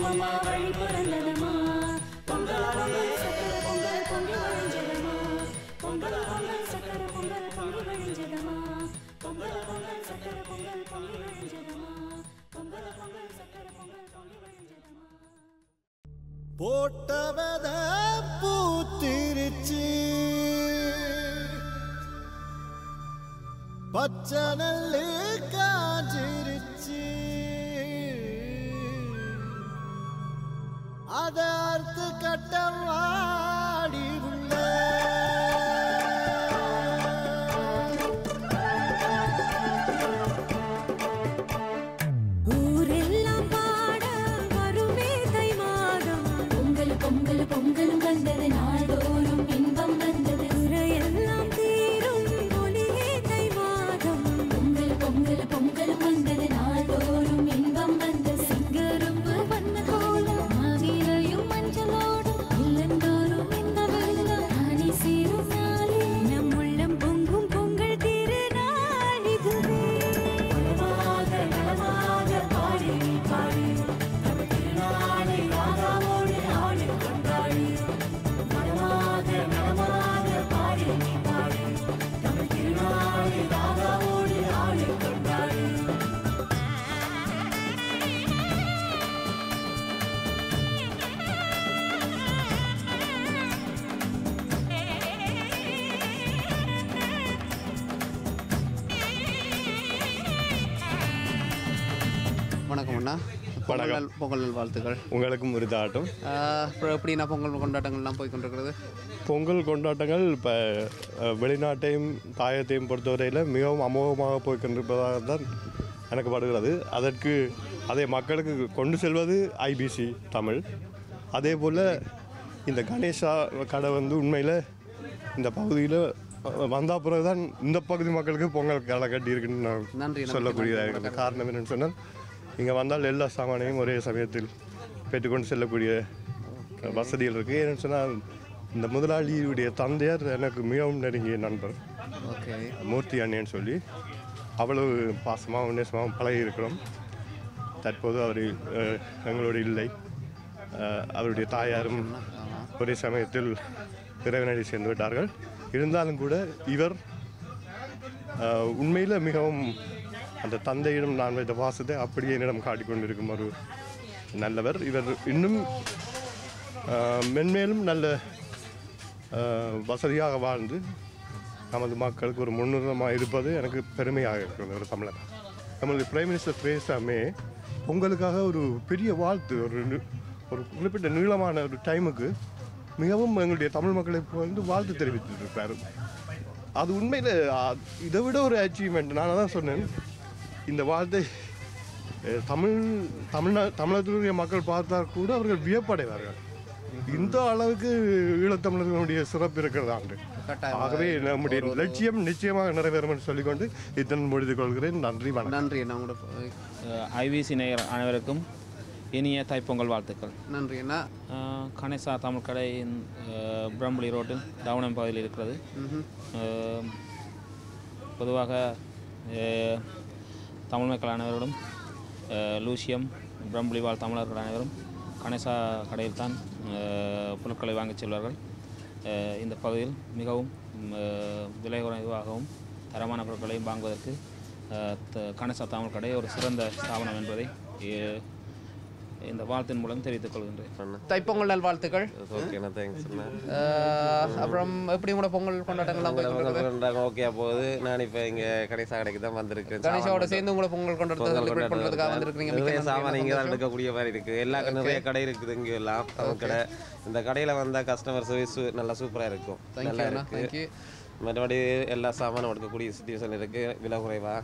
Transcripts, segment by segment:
அம்மா வழி பிறந்ததம்மா பொங்கல் பொங்கல் சக்கரை பொங்கல் பொங்கி வழிஞ்சதம்மா பொங்கல் பொங்கல் சக்கரை பொங்கல் பொங்கி வழிஞ்சதம்மா பொங்கல் பொங்கல் சக்கரை பொங்கல் பொங்கி வழிஞ்சதம்மா பொங்கல் பொங்கல் சக்கரை பொங்கல் பொங்கி வழிஞ்சதம்மா போட்டவத பூத்திருச்சு பச்சை நெல்லு காஞ்சிருச்சு அத அறுத்து கட்டம் வாடி உள்ள ஊரெல்லாம் பாட வருமே தை மாதம் பொங்கல் பொங்கல் பொங்கலும் வந்தது நாள்தோறும் இன்பம் வந்தது குறையெல்லாம் தீரும் ஒளியே தை மாதம் பொங்கல் பொங்கல் பொங்கலும் வந்தது நாள்தோறும் இன்பம் வந்தது சிங்கரும்பு வண்ண கோலம் மாவீரையும் மஞ்சளோடும் இல்லந்தோறும் இந்த வெள்ளம் ராணி சீரும் நாளே நம் உள்ளம் பொங்கும் பொங்கல் திருநாள் இதுவே நலமாக நலமாக பாடி பாடி நம்ம திருநாளை ராகாவோடு ஆடு கொண்டாடி நலமாக நலமாக பாடி பாடி நம்ம திருநாளை ராகாவோடு ஆடு கொண்டாடி வணக்கம் அண்ணா பொங்கல் நல் பொங்கல் நல் வாழ்த்துக்கள் உங்களுக்கும் உரிதாட்டம் ஆஹ் அப்புறம் எப்படி நான் பொங்கல் கொண்டாட்டங்கள்லாம் போய் கொண்டிருக்கிறது பொங்கல் கொண்டாட்டங்கள் இப்போ வெளிநாட்டையும் தாயத்தையும் பொறுத்தவரையில் மிகவும் அமோகமாக போய் கொண்டிருப்பதாக தான் எனக்கு படுகிறது அதற்கு அதை மக்களுக்கு கொண்டு செல்வது ஐபிசி தமிழ் அதே போல் இந்த கணேஷா கடை வந்து உண்மையில் இந்த பகுதியில் வந்த பிறகு தான் இந்த பகுதி மக்களுக்கு பொங்கல் கடை கட்டி இருக்குன்னு நன்றி, நான் நன்றி, சொல்லக்கூடியதாக நன்றி. இருக்குது காரணம் என்னென்னு சொன்னால் இங்கே வந்தால் எல்லா சாமானையும் ஒரே சமயத்தில் பெற்றுக்கொண்டு செல்லக்கூடிய வசதிகள் இருக்குது ஏன்னு சொன்னால் இந்த முதலாளியுடைய தந்தையார் எனக்கு மிகவும் நெருங்கிய நண்பர் ஓகே மூர்த்தி அண்ணேன்னு சொல்லி அவ்வளவு பாசமாகவும் நேசமாகவும் பழகி இருக்கிறோம் தற்போது அவர் அஹ், எங்களோடு இல்லை அஹ், அவருடைய தாயாரும் ஒரே சமயத்தில் இறைவனடி சேர்ந்து விட்டார்கள் இருந்தாலும் கூட இவர் அஹ், உண்மையில் மிகவும் அந்த தந்தையிடம் நான் வைத்த பாசத்தை அப்படியே என்னிடம் காட்டிக்கொண்டிருக்கும் ஒரு நல்லவர் இவர் இன்னும் அஹ், மென்மேலும் நல்ல அஹ், வசதியாக வாழ்ந்து நமது மக்களுக்கு ஒரு முன்னுரிதமாக இருப்பது எனக்கு பெருமையாக இருக்கிறது ஒரு தமிழர் நமது பிரைம் மினிஸ்டர் தெரேசா மே உங்களுக்காக ஒரு பெரிய வாழ்த்து ஒரு நி- ஒரு குறிப்பிட்ட நீளமான ஒரு டைமுக்கு மிகவும் எங்களுடைய தமிழ் மக்களுக்கு வந்து வாழ்த்து தெரிவித்துட்டு இருக்காரு அது உண்மையில் இதை விட ஒரு அச்சீவ்மெண்ட் நான் தான் சொன்னேன் இந்த வாழ்த்தை அஹ், தமிழ் தமிழ்நா தமிழகத்தினுடைய மக்கள் பார்த்தால் கூட அவர்கள் வியப்படைவார்கள் இந்த அளவுக்கு ஈழத்தமிழர்களுடைய சிறப்பு இருக்கிறதாண்டு கட்டாயம். ஆகவே நம்முடைய லட்சியம் நிச்சயமாக நிறைவேறும் என்று சொல்லிக்கொண்டு இத்தனை முடித்து கொள்கிறேன் நன்றி வணக்கம் நன்றி அண்ணா உங்களோட ஐபிசி நேயர் அனைவருக்கும் இனிய தைப்பொங்கல் வாழ்த்துக்கள் நன்றி அண்ணா அஹ், கணேசா தமிழ் கடை அஹ், பிரம்புலி ரோட்டில் தவணம் பகுதியில் இருக்கிறது அஹ், பொதுவாக அஹ், தமிழ் மக்கள் அனைவரோடும் அஹ், லூசியம் பிரம்புலி வாழ் தமிழர்கள் அனைவரும் கணேசா கடையில் தான் பொருட்களை வாங்கிச் செல்வார்கள் அஹ், இந்த பகுதியில் மிகவும் ம், அஹ், விலை குறைவாகவும் தரமான பொருட்களையும் வாங்குவதற்கு அஹ், த- கணேசா தமிழ் கடை ஒரு சிறந்த ஸ்தாபனம் என்பதை அஹ், இந்த வாழ்த்தின் மூலம் தெரிவித்துக் கொள்கின்றேன் தைப்பொங்கல் நல் வாழ்த்துக்கள் ஓகேண்ணா தேங்க்ஸ் அண்ணா ஆஹ் அப்புறம் எப்படி உங்களோட பொங்கல் கொண்டாட்டங்கள்லாம் போய் கொண்டிருக்கிறது ஓகே போகுது நான் இப்போ இங்கே கடைசா கடைக்கு தான் வந்திருக்கேன் கணேஷாவோட சேர்ந்து உங்களோட பொங்கல் கொண்டாட்டத்தை செலிப்ரேட் பண்ணுறதுக்காக வந்திருக்கீங்க மிக்க நிறைய நன்றி, சாமான் இங்கே தான் சந்தோஷம். எடுக்கக்கூடிய மாதிரி இருக்குது எல்லா நிறைய கடை இருக்குது இங்கே எல்லாம் தமிழ் கடை இந்த கடையில் வந்தால் கஸ்டமர் சர்வீஸ் நல்லா சூப்பராக இருக்கும் Thank you நல்லா அண்ணா, thank இருக்கு you. மற்றபடி எல்லா சாமானும் எடுக்கக்கூடிய சுச்சுவேஷன் இருக்குது விலை குறைவா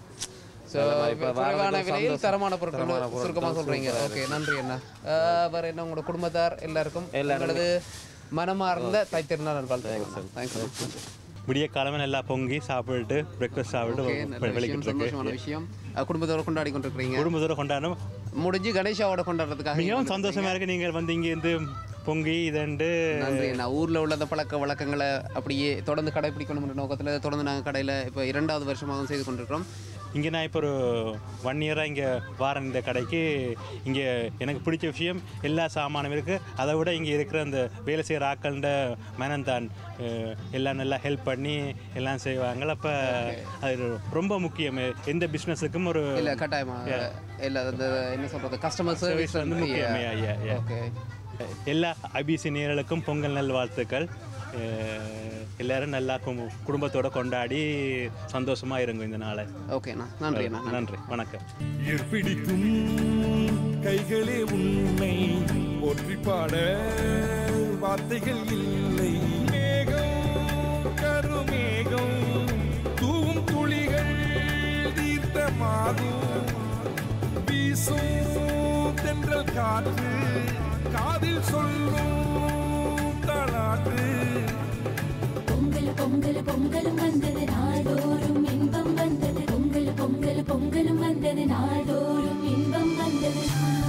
ஸோ நல்ல மாதிரி இப்ப குறைவான வாரத்துக்கு விலையில் சந்தோஷம். தரமான தரமான பொருட்கள் பொருட்கள் சுருக்கமாக சொல்கிறீங்க சூப்பரா ஓகே நன்றி அண்ணா ஆஹ் வேற என்ன உங்களோட குடும்பத்தார் எல்லாருக்கும் உங்களது மனமார்ந்த தைத்திருநாள் நல்வாழ்த்துக்கள் தேங்க்ஸ் விடிய காலமே நல்லா பொங்கி சாப்பிட்டு பிரேக்ஃபாஸ்ட் சாப்பிட்டு ஓகே நல்ல விஷயம் வெளிக்கிட்டு சந்தோஷமான இருக்கு விஷயம் அஹ் குடும்பத்தோட கொண்டாடி கொண்டிருக்கிறீங்க குடும்பத்தோட கொண்டாடணும் முடிஞ்சு கணேஷாவோட கொண்டாடுறதுக்காக மிகவும் சந்தோஷமா இருக்கு நீங்கள் வந்து இங்கே இருந்து பொங்கி இதண்டு நன்றி நான் ஊரில் உள்ள அந்த பழக்க வழக்கங்களை அப்படியே தொடர்ந்து கடைபிடிக்கணும் என்ற நோக்கத்தில் தொடர்ந்து நாங்கள் கடையில் இப்போ இரண்டாவது வருஷமாகவும் செய்து கொண்டிருக்கிறோம் இங்கே நான் இப்போ ஒரு ஒன் இயராக இங்கே வாரேன் இந்த கடைக்கு இங்கே எனக்கு பிடிச்ச விஷயம் எல்லா சாமானும் இருக்குது அதை விட இங்கே இருக்கிற அந்த வேலை செய்கிற ஆக்கள்ன்ற மனந்தான் அஹ், எல்லாம் நல்லா ஹெல்ப் பண்ணி எல்லாம் செய்வாங்க அப்போ அது ரொம்ப முக்கியம் எந்த பிஸ்னஸுக்கும் ஒரு இல்ல கட்டாயமா இல்ல அந்த என்ன சொல்றது கஸ்டமர் Service சர்வீஸ் வந்து முக்கியம். Yeah, yeah, yeah. ஓகே எல்லா ஐபிசி நேயர்களுக்கும் பொங்கல் நல் வாழ்த்துக்கள் அஹ், எல்லாரும் நல்லா கு- குடும்பத்தோட கொண்டாடி சந்தோஷமா இருங்க இந்த நாளை ஓகேண்ணா நன்றி அண்ணா நன்றி வணக்கம் பிடிக்கும் கைகளே உன்னை போற்றி பாட வார்த்தைகள் இல்லை மேகம் கருமேகம் தூவும் துளிகள் தீர்த்தமாகும் வீசும் தென்றல் காற்று காதில் சொல்லும் தாளாட்டு பொங்கல் பொங்கல் பொங்கலும் வந்தது நாள்தோறும் இன்பம் வந்தது பொங்கல் பொங்கல் பொங்கலும் வந்தது நாள்தோறும் இன்பம் வந்தது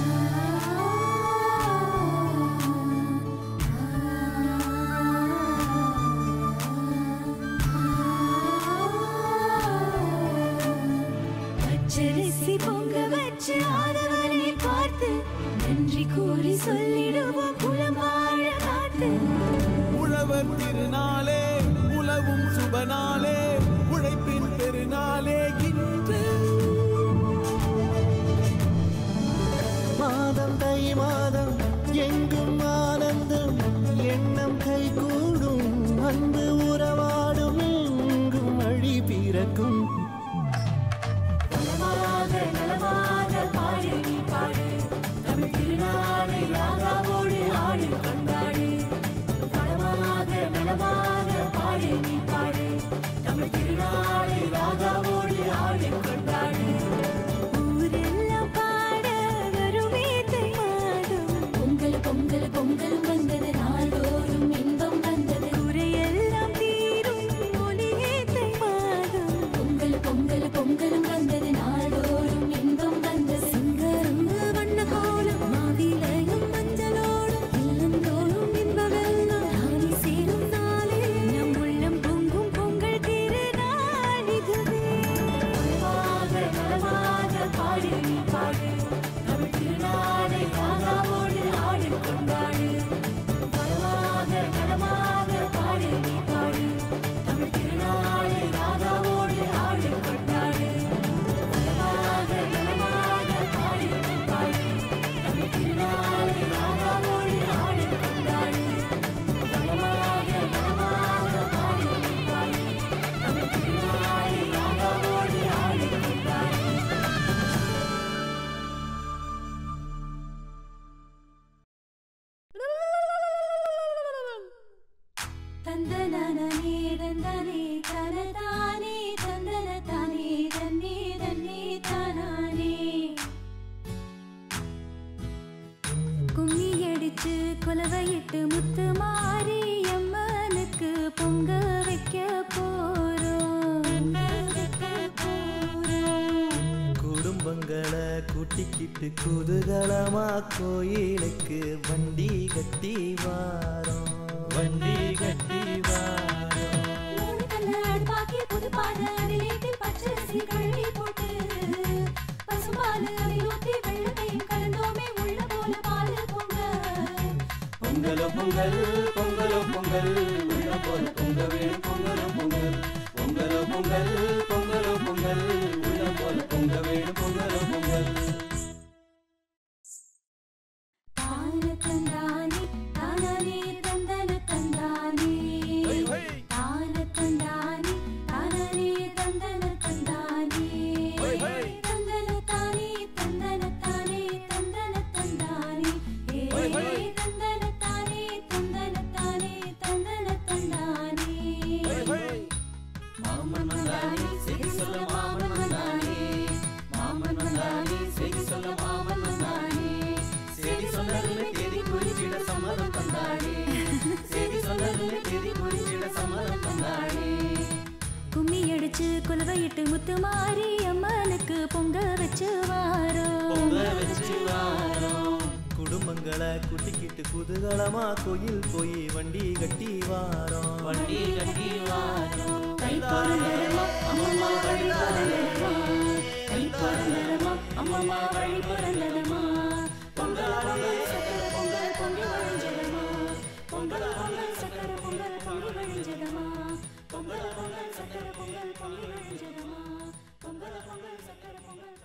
பச்சரிசி பொங்க வச்சு ஆதவனை பார்த்து நன்றி கூறி சொல்லிடுவோம் குளமாழ காத்து உழவர் திருநாளே உழவும் சுபநாளே உழைப்பின் பெருநாளே இன்று மாதம் தை மாதம் எங்கும் ஆனந்தம் எண்ணம் கைகூடும் அன்பு உறவாடும் எங்கும் வழி பிறக்கும் நலமாக நலமாக பாடு நீ பாடு தமிழ் திருநாளை ராகாவோடு ஆடு கொண்டாடு நலமாக நலமாக பாடு நீ பாடு தமிழ் திருநாளை ராகாவோடு ஆடு கொண்டாடு ஊரெல்லாம் பாட வருமே தை மாதம் பொங்கல் பொங்கல் பொங்கல் வந்தது நாள்தோறும் இன்பம் வந்தது குறையெல்லாம் தீரும் ஒளியே தை மாதம் பொங்கல் பொங்கல் பொங்கலும் வந்தது நாள்தோறும் இன்பம் வந்தது சிங்கரும் வண்ண கோலம் மாவிலையும் மஞ்சளோடும் இல்லந்தோறும் இன்பமெல்லாம் ராணி சேரும் நாளே நம் உள்ளம் பொங்கும் பொங்கல் திருநாள் இதுவே நலமாக நலமாக பாடு நீ பாடு தமிழ் திருநாளை ராகாவோடு ஆடு கொண்டாடு நலமாக நலமாக பாடு நீ பாடு தமிழ் திருநாளை ராகாவோடு ஆடு கொண்டாடு நலமாக நலமாக பாடு நீ பாடு தமிழ் திருநாளை ராகாவோடு ஆடு கொண்டாடு நலமாக நலமாக பாடு நீ பாடு தமிழ் திருநாளை ராகாவோடு ஆடு கொண்டாடு தந்தனனே தந்தனே தனதானே தந்தன தானே தன்னே தன்னே தானானே கும்மி அடிச்சு கொலவையிட்டு முத்து மாறி அம்மனுக்கு பொங்க வைக்க போறோம் வைக்க போறோம் குடும்பங்களை கூட்டிக்கிட்டு குதூகலமா கோயிலுக்கு வண்டி கட்டி வாரோம் வண்டி கட்டி வாரோம் மூணு கல்ல அடுப்பாக்கி புது பானை அதிலேத்தி பச்சரிசி கழுவி போட்டு பசும்பால் அதில் ஊத்தி வெள்ளத்தையும் கலந்தோமே உள்ள போல பால் பொங்க பொங்கலோ பொங்கல் பொங்கலோ பொங்கல் உள்ள போல பொங்க வேணும் பொங்கலோ பொங்கல் பொங்கலோ பொங்கல் பொங்கலோ பொங்கல் உள்ள போல பொங்க வேணும் பொங்கலோ பொங்கல் தான தந்தானே தானானே தந்தன தந்தானே தான தந்தானே தானானே தந்தன தந்தானே தந்தன தானே தந்தன தானே தந்தன தந்தானே ஏ தந்தன தானே தந்தன தானே தந்தன தந்தானே மாமன் வந்தானே செய்தி சொல்ல மாமன் வந்தானே மாமன் வந்தானே செய்தி சொல்ல மாமன் வந்தானே செய்தி சொன்னதுமே தேதி குறிச்சிட சம்மதம் தந்தானே செய்தி சொன்னதுமே தேதி குறிச்சிட சம்மதம் தந்தானே கும்மி அடிச்சு குலவையிட்டு முத்து மாறி அம்மனுக்கு பொங்க வச்சு வாரோம் பொங்க வச்சு வாரோம் குடும்பங்களை கூட்டிக்கிட்டு குதூகலமா கோயில் போய் வண்டி கட்டி வாரோம் வண்டி கட்டி வாரோம் தை பொருள் அம்மம்மா வழிபாடு பிறந்ததமா அம்மம்மா வழி பிறந்ததமா பொங்கல் பொங்கல் சக்கர பொங்கல் பொங்கி வழிஞ்சதமா பொங்கல் பொங்கல் சக்கர பொங்கல் பொங்கி வழிஞ்சதமா பொங்கல் பொங்கல் சக்கர பொங்கல் பொங்கி வழிஞ்சதமா பொங்கல் பொங்கல் சக்கர பொங்கல்